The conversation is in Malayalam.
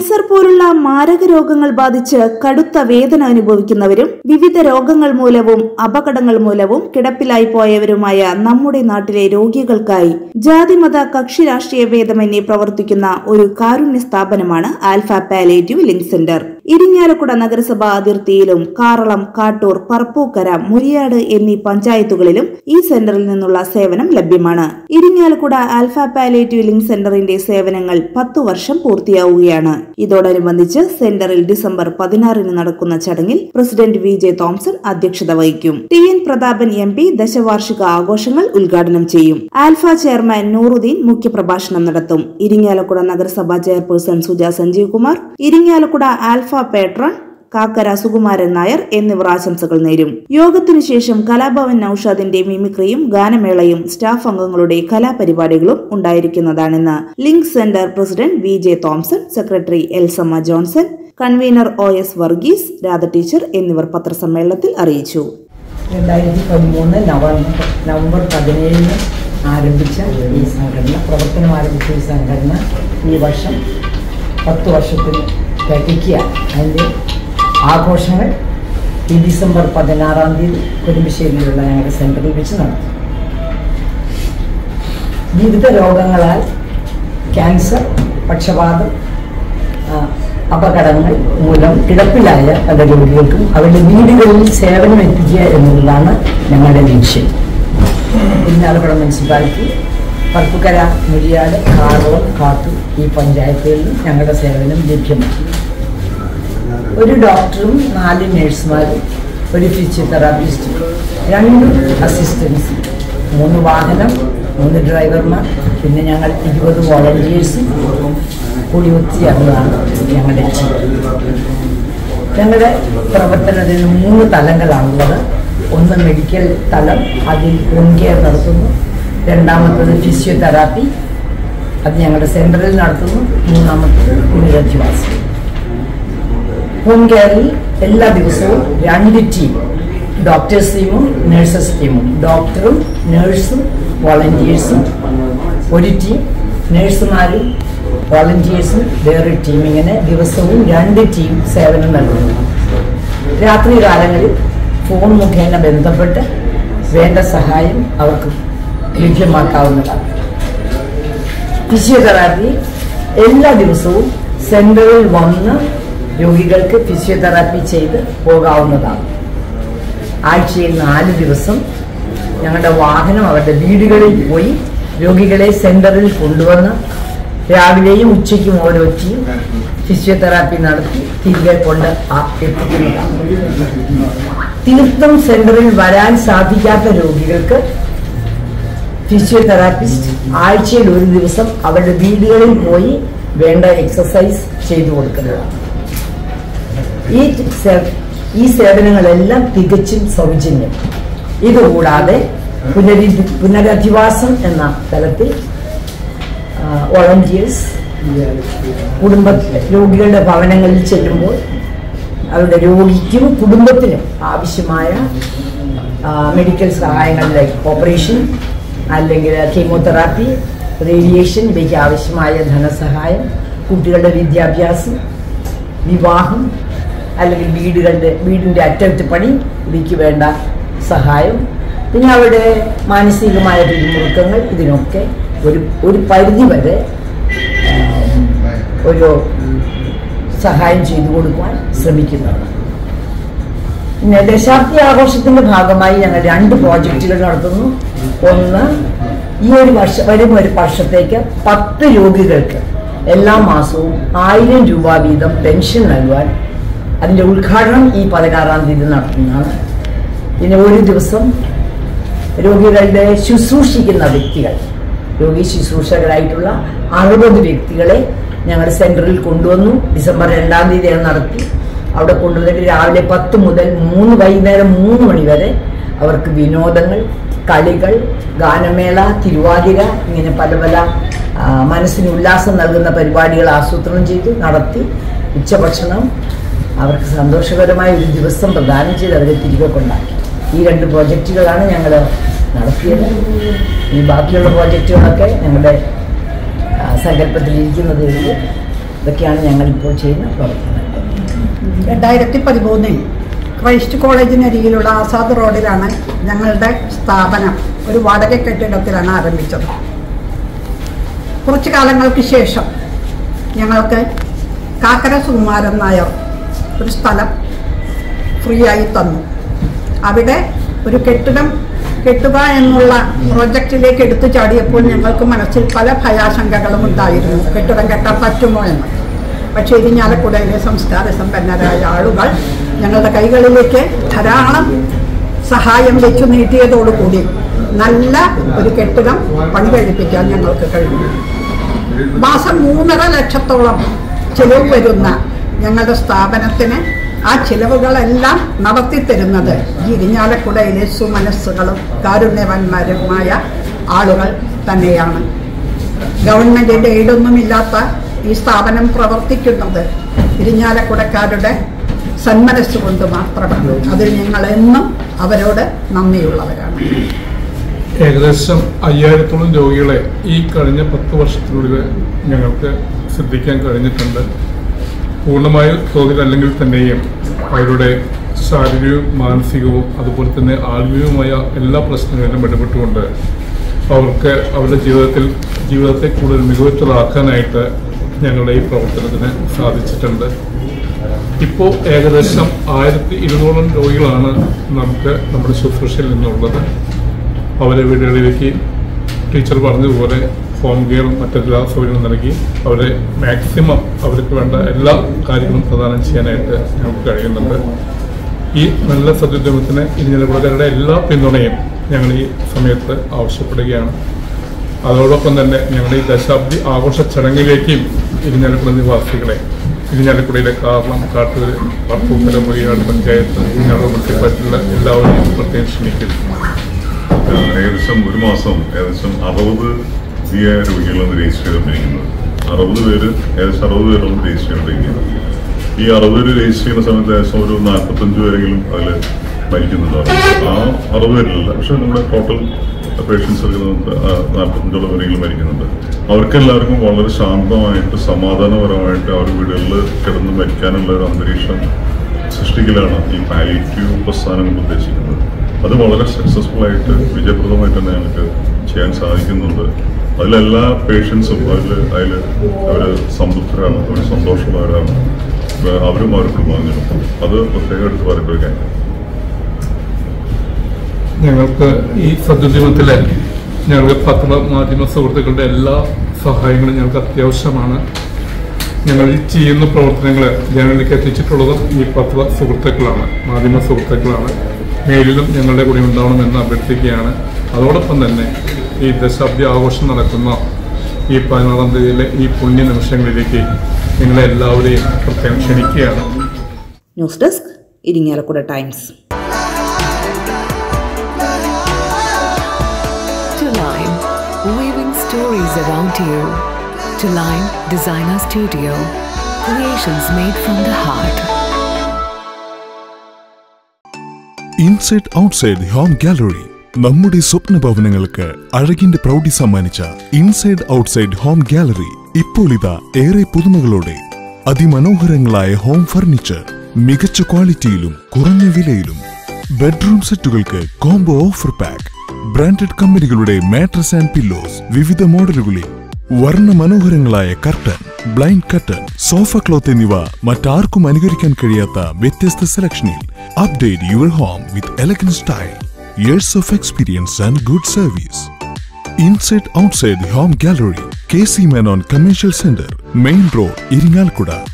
ക്യാൻസർ പോലുള്ള മാരക രോഗങ്ങൾ ബാധിച്ച് കടുത്ത വേദന അനുഭവിക്കുന്നവരും വിവിധ രോഗങ്ങൾ മൂലവും അപകടങ്ങൾ മൂലവും കിടപ്പിലായി പോയവരുമായ നമ്മുടെ നാട്ടിലെ രോഗികൾക്കായി ജാതിമത കക്ഷി രാഷ്ട്രീയ ഭേദമന്യേ പ്രവർത്തിക്കുന്ന ഒരു കാരുണ്യ സ്ഥാപനമാണ് Alpha palliative link centre Irinjalakuda നഗരസഭ അതിർത്തിയിലും കാറളം കാട്ടൂർ പറപ്പൂക്കര മുരിയാട് എന്നീ പഞ്ചായത്തുകളിലും ഈ സെന്ററിൽ നിന്നുള്ള സേവനം ലഭ്യമാണ് ഇരിങ്ങാലക്കുട ആൽഫ പാലേറ്റീവ് ലിങ്ക് സെന്ററിന്റെ സേവനങ്ങൾ പത്തു വർഷം പൂർത്തിയാവുകയാണ് ഇതോടനുബന്ധിച്ച് സെന്ററിൽ ഡിസംബർ പതിനാറിന് നടക്കുന്ന ചടങ്ങിൽ പ്രസിഡന്റ് വി ജെ തോംസൺ അധ്യക്ഷത വഹിക്കും T N Prathapan M P ദശവാർഷിക ആഘോഷങ്ങൾ ഉദ്ഘാടനം ചെയ്യും ആൽഫ ചെയർമാൻ നൂറുദ്ദീൻ മുഖ്യപ്രഭാഷണം നടത്തും ഇരിങ്ങാലക്കുട നഗരസഭാ chairperson Suja Sanjeev Kumar Irinjalakuda Alpha patron Kakkara Sukumaran Nair എന്നിവർ ആശംസകൾ നേരും യോഗത്തിനു ശേഷം കലാഭവൻ നൌഷാദിന്റെ മിമിക്രിയും ഗാനമേളയും സ്റ്റാഫ് അംഗങ്ങളുടെ കലാപരിപാടികളും ഉണ്ടായിരിക്കുന്നതാണെന്ന് link centre president V J Thomson secretary Elsamma Johnson convener O S Varghese Radha teacher എന്നിവർ പത്രസമ്മേളനത്തിൽ അറിയിച്ചു രണ്ടായിരത്തി പതിമൂന്ന് നവംബർ നവംബർ പതിനേഴിന് ആരംഭിച്ച ഈ സംഘടന പ്രവർത്തനം ആരംഭിച്ച ഈ സംഘടന ഈ വർഷം പത്ത് വർഷത്തിൽ തികയ്ക്കുക അതിൻ്റെ ആഘോഷങ്ങൾ ഈ ഡിസംബർ പതിനാറാം തീയതി കുടുംബശ്ശേരിയിലുള്ള ഞങ്ങളുടെ സെൻറ്ററിൽ വെച്ച് നടത്തും വിവിധ രോഗങ്ങളാൽ ക്യാൻസർ പക്ഷപാതം ആ, അപകടങ്ങൾ മൂലം കിടപ്പിലായ പല രോഗികൾക്കും അവരുടെ വീടുകളിൽ സേവനം എത്തിക്കുക എന്നുള്ളതാണ് ഞങ്ങളുടെ ലക്ഷ്യം ഇരിഞ്ഞാലക്കുട മുനിസിപ്പാലിറ്റി പറപ്പുക്കര മുരിയാട് കാറോളം കാട്ടൂർ ഈ പഞ്ചായത്തുകളിലും ഞങ്ങളുടെ സേവനം ലഭ്യമാണ് ഒരു ഡോക്ടറും നാല് നഴ്സുമാരും ഒരു ഫിസിയോതെറാപ്പിസ്റ്റും രണ്ട് അസിസ്റ്റൻസ് മൂന്ന് വാഹനം മൂന്ന് ഡ്രൈവർമാർ പിന്നെ ഞങ്ങൾ ഇരുപത് വോളണ്ടിയേഴ്സും കൂടി ഒത്തുചേർന്നതാണ് ഞങ്ങളുടെ ലക്ഷ്യം ഞങ്ങളുടെ പ്രവർത്തനത്തിന് മൂന്ന് തലങ്ങളാണുള്ളത് ഒന്ന് മെഡിക്കൽ തലം അതിൽ ഹോം കെയർ നടത്തുന്നു രണ്ടാമത്തത് ഫിസിയോതെറാപ്പി അത് ഞങ്ങളുടെ സെൻറ്ററിൽ നടത്തുന്നു മൂന്നാമത്തത് പുനരധിവാസം ഹോം കെയറിൽ എല്ലാ ദിവസവും രണ്ട് ടീം ഡോക്ടേഴ്സ് ടീമും നഴ്സസ് ടീമും ഡോക്ടറും നഴ്സും വോളണ്ടിയേഴ്സും ഒരു ടീം നഴ്സുമാരും വോളണ്ടിയേഴ്സും വേറൊരു ടീം ഇങ്ങനെ ദിവസവും രണ്ട് ടീം സേവനം നൽകുന്നു രാത്രി കാലങ്ങളിൽ ഫോൺ മുഖേന ബന്ധപ്പെട്ട് വേണ്ട സഹായം അവർക്ക് ലഭ്യമാക്കാവുന്നതാണ് ഫിസിയോതെറാപ്പി എല്ലാ ദിവസവും സെന്ററിൽ വന്ന് രോഗികൾക്ക് ഫിസിയോതെറാപ്പി ചെയ്ത് പോകാവുന്നതാണ് ആഴ്ചയിൽ നാല് ദിവസം ഞങ്ങളുടെ വാഹനം അവരുടെ വീടുകളിൽ പോയി രോഗികളെ സെന്ററിൽ കൊണ്ടുവന്ന് രാവിലെയും ഉച്ചയ്ക്കും ഓരോ ടീം ഫിസിയോതെറാപ്പി നടത്തി തിരികെ കൊണ്ട് ആ- എത്തിക്കുന്നതാണ് തീർത്തും സെന്ററിൽ വരാൻ സാധിക്കാത്ത രോഗികൾക്ക് ഫിസിയോതെറാപ്പിസ്റ്റ് ആഴ്ചയിൽ ഒരു ദിവസം അവരുടെ വീടുകളിൽ പോയി വേണ്ട എക്സസൈസ് ചെയ്തു കൊടുക്കുന്നതാണ് ഈ സേ- ഈ സേവനങ്ങളെല്ലാം തികച്ചും സൗജന്യം ഇതുകൂടാതെ പുനരി പുനരധിവാസം എന്ന തലത്തിൽ വോളണ്ടിയേഴ്സ് കുടുംബ രോഗികളുടെ ഭവനങ്ങളിൽ ചെല്ലുമ്പോൾ അവരുടെ രോഗിക്കും കുടുംബത്തിനും ആവശ്യമായ ആ, മെഡിക്കൽ സഹായങ്ങൾ ലൈക്ക് ഓപ്പറേഷൻ അല്ലെങ്കിൽ കീമോതെറാപ്പി റേഡിയേഷൻ ഇവയ്ക്ക് ആവശ്യമായ ധനസഹായം കുട്ടികളുടെ വിദ്യാഭ്യാസം വിവാഹം അല്ലെങ്കിൽ വീടുകളുടെ വീടിൻ്റെ അറ്റകുറ്റപ്പണി ഇവയ്ക്ക് വേണ്ട സഹായം പിന്നെ അവരുടെ മാനസികമായ പിരിമുറുക്കങ്ങൾ ഇതിനൊക്കെ ഒരു ഒരു പരിധി വരെ ആം, ഒരു സഹായം ചെയ്തു കൊടുക്കുവാൻ ശ്രമിക്കുന്നതാണ് പിന്നെ ദശാബ്ദി ആഘോഷത്തിന്റെ ഭാഗമായി ഞങ്ങൾ രണ്ട് പ്രോജക്റ്റുകൾ നടത്തുന്നു ഒന്ന് ഈ ഒരു വർഷം വരും ഒരു വർഷത്തേക്ക് പത്ത് രോഗികൾക്ക് എല്ലാ മാസവും ആയിരം രൂപ വീതം പെൻഷൻ നൽകുവാൻ അതിന്റെ ഉദ്ഘാടനം ഈ പതിനാറാം തീയതി നടത്തുന്നതാണ് പിന്നെ ഒരു ദിവസം രോഗികളുടെ ശുശ്രൂഷിക്കുന്ന വ്യക്തികൾ രോഗി ശുശ്രൂഷകരായിട്ടുള്ള അറുപത് വ്യക്തികളെ ഞങ്ങൾ സെന്ററിൽ കൊണ്ടുവന്നു ഡിസംബർ രണ്ടാം തീയതിയാണ് നടത്തി അവിടെ കൊണ്ടുവന്നിട്ട് രാവിലെ പത്ത് മുതൽ മൂന്ന് വൈകുന്നേരം മൂന്ന് മണി വരെ അവർക്ക് വിനോദങ്ങൾ കളികൾ ഗാനമേള തിരുവാതിര ഇങ്ങനെ പല പല ആ, മനസ്സിന് ഉല്ലാസം നൽകുന്ന പരിപാടികൾ ആസൂത്രണം ചെയ്തു നടത്തി ഉച്ചഭക്ഷണം അവർക്ക് സന്തോഷകരമായ ഒരു ദിവസം പ്രദാനം ചെയ്ത് അവരെ തിരികെ കൊണ്ടാക്കി ഈ രണ്ട് പ്രോജക്റ്റുകളാണ് ഞങ്ങൾ നടത്തിയത് ഈ ബാക്കിയുള്ള പ്രോജക്റ്റുകളൊക്കെ ഞങ്ങളുടെ ആ, സങ്കല്പത്തിലിരിക്കുന്നതേ ഉള്ളൂ ഇതൊക്കെയാണ് ഞങ്ങൾ ഇപ്പോൾ ചെയ്യുന്ന പ്രവർത്തനങ്ങൾ രണ്ടായിരത്തി പതിമൂന്നിൽ ക്രൈസ്റ്റ് കോളേജിനരികിലുള്ള ആസാദ് റോഡിലാണ് ഞങ്ങളുടെ സ്ഥാപനം ഒരു വാടക കെട്ടിടത്തിലാണ് ആരംഭിച്ചത് കുറച്ചു കാലങ്ങൾക്ക് ശേഷം ഞങ്ങൾക്ക് കാക്കര സുകുമാരൻ നായർ ഒരു സ്ഥലം ഫ്രീ ആയി തന്നു അവിടെ ഒരു കെട്ടിടം കെട്ടുക എന്നുള്ള പ്രോജക്റ്റിലേക്ക് എടുത്തു ചാടിയപ്പോൾ ഞങ്ങൾക്ക് മനസ്സിൽ പല ഭയാശങ്കകളും ഉണ്ടായിരുന്നു കെട്ടിടം കെട്ടാൻ പറ്റുമോ എന്ന് പക്ഷേ ഇരിഞ്ഞാലക്കുടയിലെ സംസ്കാര സമ്പന്നരായ ആളുകൾ ഞങ്ങളുടെ കൈകളിലേക്ക് ധാരാളം സഹായം വെച്ചു നീട്ടിയതോടുകൂടി നല്ല ഒരു കെട്ടിടം പണി കഴിപ്പിക്കാൻ ഞങ്ങൾക്ക് കഴിഞ്ഞു മാസം മൂന്നര ലക്ഷത്തോളം ചിലവ് വരുന്ന ഞങ്ങളുടെ സ്ഥാപനത്തിന് ആ ചിലവുകളെല്ലാം നടത്തി തരുന്നത് ഈ ഇരിഞ്ഞാലക്കുടയിലെ സുമനസ്സുകളും കാരുണ്യവന്മാരുമായ ആളുകൾ തന്നെയാണ് ഗവൺമെന്റിന്റെ എയ്ഡൊന്നുമില്ലാത്ത ഈ സ്ഥാപനം പ്രവർത്തിക്കുന്നത് ഇരിഞ്ഞാലക്കുടക്കാരുടെ സന്മനസ്സുകൊണ്ട് മാത്രമാണ് അതിൽ ഞങ്ങൾ എന്നും അവരോട് നന്ദിയുള്ളവരാണ് ഏകദേശം അയ്യായിരത്തോളം രോഗികളെ ഈ കഴിഞ്ഞ പത്ത് വർഷത്തിനുള്ളിൽ ഞങ്ങൾക്ക് ശ്രദ്ധിക്കാൻ കഴിഞ്ഞിട്ടുണ്ട് പൂർണ്ണമായ തോതിലല്ലെങ്കിൽ തന്നെയും അവരുടെ ശാരീരികവും മാനസികവും അതുപോലെ തന്നെ ആത്മീയവുമായ എല്ലാ പ്രശ്നങ്ങളിലും ഇടപെട്ടുകൊണ്ട് അവർക്ക് അവരുടെ ജീവിതത്തിൽ ജീവിതത്തെ കൂടുതൽ മികവുറ്റതാക്കാനായിട്ട് ഞങ്ങളുടെ ഈ പ്രവർത്തനത്തിന് സാധിച്ചിട്ടുണ്ട് ഇപ്പോൾ ഏകദേശം ആയിരത്തി ഇരുന്നൂറോളം രോഗികളാണ് നമുക്ക് നമ്മുടെ ശുശ്രൂഷയിൽ നിന്നുള്ളത് അവരെ വീടുകളിലേക്ക് ടീച്ചർ പറഞ്ഞതുപോലെ ഹോം കെയറും മറ്റെല്ലാ സൗകര്യങ്ങളും നൽകി അവരെ മാക്സിമം അവർക്ക് വേണ്ട എല്ലാ കാര്യങ്ങളും പ്രദാനം ചെയ്യാനായിട്ട് ഞങ്ങൾക്ക് കഴിയുന്നുണ്ട് ഈ നല്ല സത്യോദ്യമത്തിന് ഇരിഞ്ഞലക്കുടക്കാരുടെ എല്ലാ പിന്തുണയും ഞങ്ങൾ ഈ സമയത്ത് ആവശ്യപ്പെടുകയാണ് അതോടൊപ്പം തന്നെ ഞങ്ങളുടെ ഈ ദശാബ്ദി ആഘോഷ ചടങ്ങിലേക്കും ഇരിഞ്ഞാലക്കുട നിവാസികളെ ഇരിഞ്ഞാലക്കുടയിലെ കാർളം കാട്ടൂർ പറപ്പൂക്കര മുറിയാട് പഞ്ചായത്ത് ഞങ്ങളുടെ മുനിസിപ്പാലിറ്റിയിലെ എല്ലാവരെയും പ്രത്യേകം ക്ഷണിക്കുന്നു ഏകദേശം ഒരു മാസം ഏകദേശം അറുപത് പുതിയ രോഗികളാണ് രജിസ്റ്റർ ചെയ്തിരിക്കുന്നത് അറുപത് പേര് ഏകദേശം അറുപത് പേരോളം രജിസ്റ്റർ ചെയ്തിരിക്കുന്നത് ഈ അറുപത് പേര് രജിസ്റ്റർ ചെയ്യുന്ന സമയത്ത് ഏകദേശം ഒരു നാൽപ്പത്തഞ്ച് പേരെങ്കിലും അതിൽ മരിക്കുന്നുണ്ടാവും ആ അറുപത് പേരിലല്ല പക്ഷെ നമ്മുടെ ടോട്ടൽ പേഷ്യൻസ് എടുക്കുന്നത് നാൽപ്പത്തഞ്ചോളം പേരെങ്കിലും മരിക്കുന്നുണ്ട് അവർക്കെല്ലാവർക്കും വളരെ ശാന്തമായിട്ട് സമാധാനപരമായിട്ട് അവർ വീടുകളിൽ കിടന്ന് മരിക്കാനുള്ള ഒരു അന്തരീക്ഷം സൃഷ്ടിക്കലാണ് ഈ പാലിറ്റീവ് പ്രസ്ഥാനം കൊണ്ട് ഉദ്ദേശിക്കുന്നത് അത് വളരെ സക്സസ്ഫുൾ ആയിട്ട് വിജയപ്രദമായിട്ട് തന്നെ ഞങ്ങൾക്ക് ചെയ്യാൻ സാധിക്കുന്നുണ്ട് അതിലെല്ലാ പേഷ്യൻസും അതിൽ അതിൽ അവർ സംതൃപ്തരാണ് അവർ സന്തോഷമുള്ളവരാണ് ഏർ അവരും അവർ കുടുംബാംഗങ്ങളും അത് പ്രത്യേകം എടുത്ത് പറയേണ്ട ഒരു കാര്യം ഞങ്ങൾക്ക് ഈ സദ്യോദ്യമത്തിലെ ഞങ്ങൾക്ക് പത്ര മാധ്യമ സുഹൃത്തുക്കളുടെ എല്ലാ സഹായങ്ങളും ഞങ്ങൾക്ക് അത്യാവശ്യമാണ് ഞങ്ങൾ ഈ ചെയ്യുന്ന പ്രവർത്തനങ്ങൾ ജനങ്ങളിലേക്ക് എത്തിച്ചിട്ടുള്ളതും ഈ പത്ര സുഹൃത്തുക്കളാണ് മാധ്യമ സുഹൃത്തുക്കളാണ് മേലിലും ഞങ്ങളുടെ കൂടെ ഉണ്ടാവണമെന്ന് അഭ്യർത്ഥിക്കുകയാണ് അതോടൊപ്പം തന്നെ ഈ ദശാബ്ദി ആഘോഷം നടക്കുന്ന ഈ പതിനാറാം തീയതിയിലെ ഈ പുണ്യ നിമിഷങ്ങളിലേക്ക് നിങ്ങളെ എല്ലാവരെയും പ്രത്യേകം ക്ഷണിക്കുകയാണ് news desk Irinjalakuda Times To Line, weaving stories around you. To Line Designer Studio, creations made from the heart. Inside Outside Home Gallery നമ്മുടെ സ്വപ്ന ഭവനങ്ങൾക്ക് അഴകിന്റെ പ്രൗഢി സമ്മാനിച്ച ഇൻസൈഡ് ഔട്ട്സൈഡ് ഹോം ഗാലറി ഇപ്പോൾ ഇതാ ഏറെ പുതുമകളോടെ അതിമനോഹരങ്ങളായ ഹോം ഫർണിച്ചർ മികച്ച ക്വാളിറ്റിയിലും കുറഞ്ഞ വിലയിലും ബെഡ്റൂം സെറ്റുകൾക്ക് കോംബോ ഓഫർ പാക്ക് ബ്രാൻഡഡ് കമ്പനികളുടെ മാട്രസ് ആൻഡ് പില്ലോസ് വിവിധ മോഡലുകളിൽ വർണ്ണ മനോഹരങ്ങളായ curtain blind curtain sofa cloth എന്നിവ മറ്റാർക്കും അനുകരിക്കാൻ കഴിയാത്ത വ്യത്യസ്ത സെലക്ഷനിൽ update your home with elegant style years of experience and good service Inside Outside Home Gallery K C Menon commercial centre main road Irinjalakuda